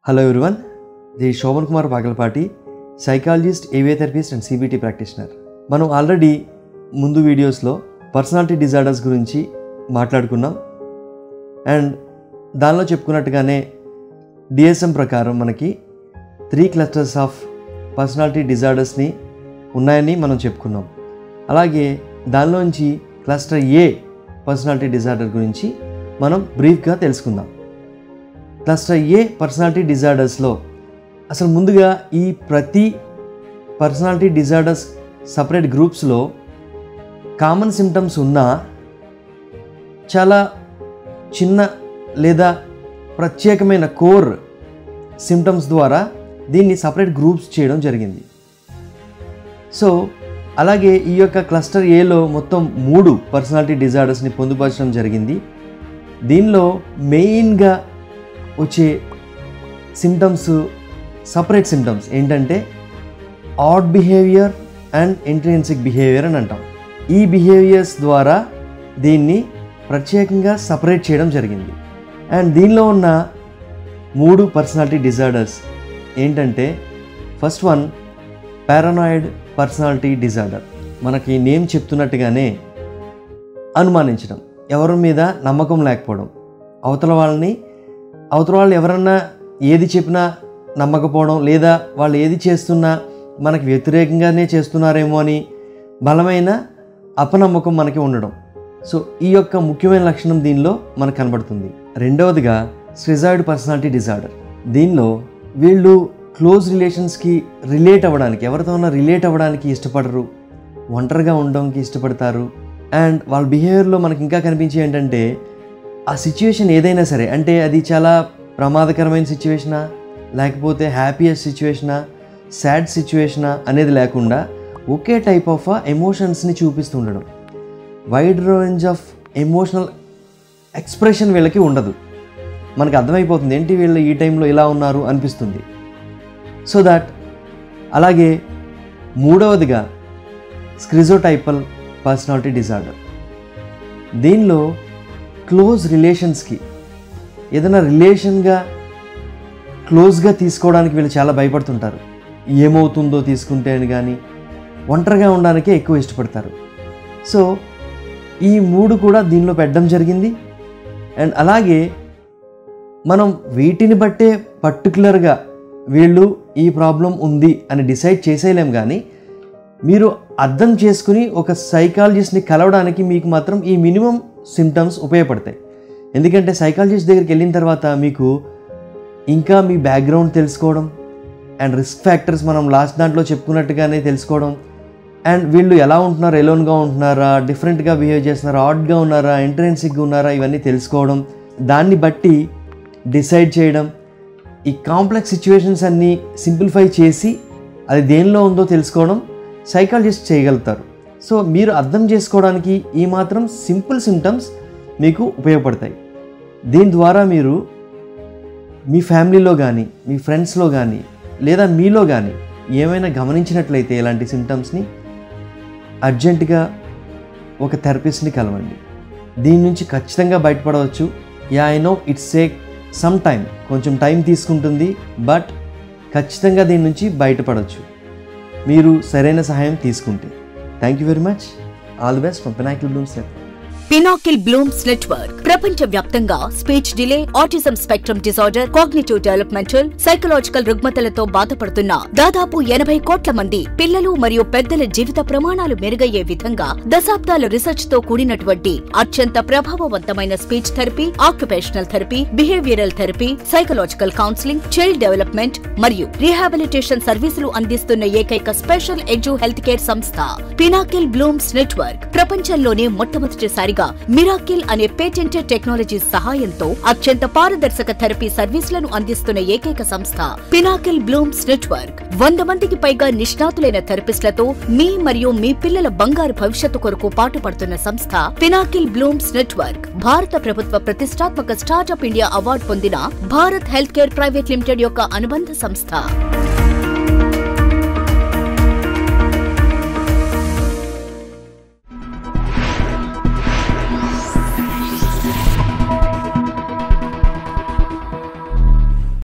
hello everyone the Shobhan Kumar Pagalapati psychologist ఏవియోథెరపిస్ట్ and CBT practitioner మనం already ముందు వీడియోస్లో పర్సనాలిటీ డిజార్డర్స్ గురించి మాట్లాడుకున్నాం అండ్ దానిలో చెప్పుకున్నట్టుగానే డిఎస్ఎం ప్రకారం మనకి త్రీ క్లస్టర్స్ ఆఫ్ పర్సనాలిటీ డిజార్డర్స్ని ఉన్నాయని మనం చెప్పుకున్నాం అలాగే దానిలోంచి క్లస్టర్ ఏ పర్సనాలిటీ డిజార్డర్ గురించి మనం బ్రీఫ్గా తెలుసుకుందాం క్లస్టర్ ఏ పర్సనాలిటీ డిజార్డర్స్లో అసలు ముందుగా ఈ ప్రతి పర్సనాలిటీ డిజార్డర్స్ సపరేట్ గ్రూప్స్లో కామన్ సిమ్టమ్స్ ఉన్నా చాలా చిన్న లేదా ప్రత్యేకమైన కోర్ సిమ్టమ్స్ ద్వారా దీన్ని సపరేట్ గ్రూప్స్ చేయడం జరిగింది సో అలాగే ఈ యొక్క క్లస్టర్ ఏలో మొత్తం మూడు పర్సనాలిటీ డిజార్డర్స్ని పొందుపరచడం జరిగింది దీనిలో మెయిన్గా వచ్చే సిమ్టమ్స్ సపరేట్ సిమ్టమ్స్ ఏంటంటే odd behaviour and intrinsic behaviour అని అంటాం ఈ బిహేవియర్స్ ద్వారా దీన్ని ప్రత్యేకంగా సపరేట్ చేయడం జరిగింది అండ్ దీనిలో ఉన్న మూడు పర్సనాలిటీ డిజార్డర్స్ ఏంటంటే first one paranoid personality disorder మనకి నేమ్ చెప్తున్నట్టుగానే అనుమానించడం ఎవరి మీద నమ్మకం లేకపోవడం అవతల వాళ్ళని అవతల వాళ్ళు ఎవరన్నా ఏది చెప్పినా నమ్మకపోవడం లేదా వాళ్ళు ఏది చేస్తున్నా మనకి వ్యతిరేకంగానే చేస్తున్నారేమో అని బలమైన అపనమ్మకం మనకి ఉండడం సో ఈ యొక్క ముఖ్యమైన లక్షణం దీనిలో మనకు కనబడుతుంది రెండవదిగా స్విజాయిడ్ పర్సనాలిటీ డిజార్డర్ దీనిలో వీళ్ళు క్లోజ్ రిలేషన్స్కి రిలేట్ అవ్వడానికి ఎవరితోనైనా రిలేట్ అవ్వడానికి ఇష్టపడరు ఒంటరిగా ఉండడానికి ఇష్టపడతారు అండ్ వాళ్ళ బిహేవియర్లో మనకి ఇంకా కనిపించే ఏంటంటే ఆ సిచ్యువేషన్ ఏదైనా సరే అంటే అది చాలా ప్రమాదకరమైన సిచ్యువేషనా లేకపోతే హ్యాపీయెస్ట్ సిచ్యువేషనా సాడ్ సిచ్యువేషనా అనేది లేకుండా ఒకే టైప్ ఆఫ్ ఎమోషన్స్ని చూపిస్తూ ఉండడం wide range of emotional expression వీళ్ళకి ఉండదు మనకు అర్థమైపోతుంది ఏంటి వీళ్ళు ఈ టైంలో ఇలా ఉన్నారు అనిపిస్తుంది సో దాట్ అలాగే మూడవదిగా స్క్రిజోటైపల్ పర్సనాలిటీ డిజార్డర్ దీనిలో క్లోజ్ రిలేషన్స్కి ఏదైనా రిలేషన్గా క్లోజ్గా తీసుకోవడానికి వీళ్ళు చాలా భయపడుతుంటారు ఏమవుతుందో తీసుకుంటే అని కానీ ఒంటరిగా ఉండడానికే ఎక్కువ ఇష్టపడతారు సో ఈ మూడు కూడా దీనిలో పెట్టడం జరిగింది అండ్ అలాగే మనం వీటిని బట్టే పర్టికులర్గా వీళ్ళు ఈ ప్రాబ్లం ఉంది అని డిసైడ్ చేసేయలేం కానీ మీరు అర్థం చేసుకుని ఒక సైకాలజిస్ట్ని కలవడానికి మీకు మాత్రం ఈ మినిమం సిమ్టమ్స్ ఉపయోగపడతాయి ఎందుకంటే సైకాలజిస్ట్ దగ్గరికి వెళ్ళిన తర్వాత మీకు ఇంకా మీ బ్యాక్గ్రౌండ్ తెలుసుకోవడం అండ్ రిస్క్ ఫ్యాక్టర్స్ మనం లాస్ట్ దాంట్లో చెప్పుకున్నట్టుగానే తెలుసుకోవడం అండ్ వీళ్ళు ఎలా ఉంటున్నారు ఎలోన్గా ఉంటున్నారా డిఫరెంట్గా బిహేవ్ చేస్తున్నారా ఆడ్గా ఉన్నారా ఇంట్రెన్సిక్గా ఉన్నారా ఇవన్నీ తెలుసుకోవడం దాన్ని బట్టి డిసైడ్ చేయడం ఈ కాంప్లెక్స్ సిచ్యువేషన్స్ అన్నీ సింప్లిఫై చేసి అది దేనిలో ఉందో తెలుసుకోవడం సైకాలజిస్ట్ చేయగలుగుతారు సో మీరు అర్థం చేసుకోవడానికి ఈ మాత్రం సింపుల్ సిమ్టమ్స్ మీకు ఉపయోగపడతాయి దీని ద్వారా మీరు మీ ఫ్యామిలీలో కానీ మీ ఫ్రెండ్స్లో కానీ లేదా మీలో కానీ ఏమైనా గమనించినట్లయితే ఇలాంటి సిమ్టమ్స్ని అర్జెంటుగా ఒక థెరపిస్ట్ని కలవండి దీని నుంచి ఖచ్చితంగా బయటపడవచ్చు yeah I know it's a some time కొంచెం టైం తీసుకుంటుంది బట్ ఖచ్చితంగా దీని నుంచి బయటపడవచ్చు మీరు సరైన సహాయం తీసుకుంటే thank you very much all the best from Pinnacle Blooms network Pinnacle Blooms network ప్రపంచ వ్యాప్తంగా speech delay autism spectrum disorder cognitive developmental psychological రుగ్మతలతో బాధపడుతున్న దాదాపు ఎనభై కోట్ల మంది పిల్లలు మరియు పెద్దల జీవిత ప్రమాణాలు మెరుగయ్యే విధంగా దశాబ్దాల రీసెర్చ్ తో కూడినటువంటి అత్యంత ప్రభావవంతమైన speech therapy occupational therapy behavioural therapy psychological counselling child development మరియు రీహాబిలిటేషన్ సర్వీసులు అందిస్తున్న ఏకైక స్పెషల్ ఎడ్యు హెల్త్ కేర్ సంస్థ పినాకిల్ బ్లూమ్స్ నెట్వర్క్ ప్రపంచంలోనే మొట్టమొదటిసారిగా మిరాకిల్ అనే పేటెంటెడ్ టెక్నాలజీ సహాయంతో అత్యంత పారదర్శక థెరపీ సర్వీసులను అందిస్తున్న ఏకైక సంస్థ పినాకిల్ బ్లూమ్స్ నెట్వర్క్ వంద మందికి పైగా నిష్ణాతులైన థెరపిస్టులతో మీ మరియు మీ పిల్లల బంగారు భవిష్యత్తు కొరకు పాటుపడుతున్న సంస్థ పినాకిల్ బ్లూమ్స్ నెట్వర్క్ భారత ప్రభుత్వ ప్రతిష్టాత్మక స్టార్టప్ ఇండియా అవార్డు పొందిన Bharat health care private limited యొక్క అనుబంధ సంస్థ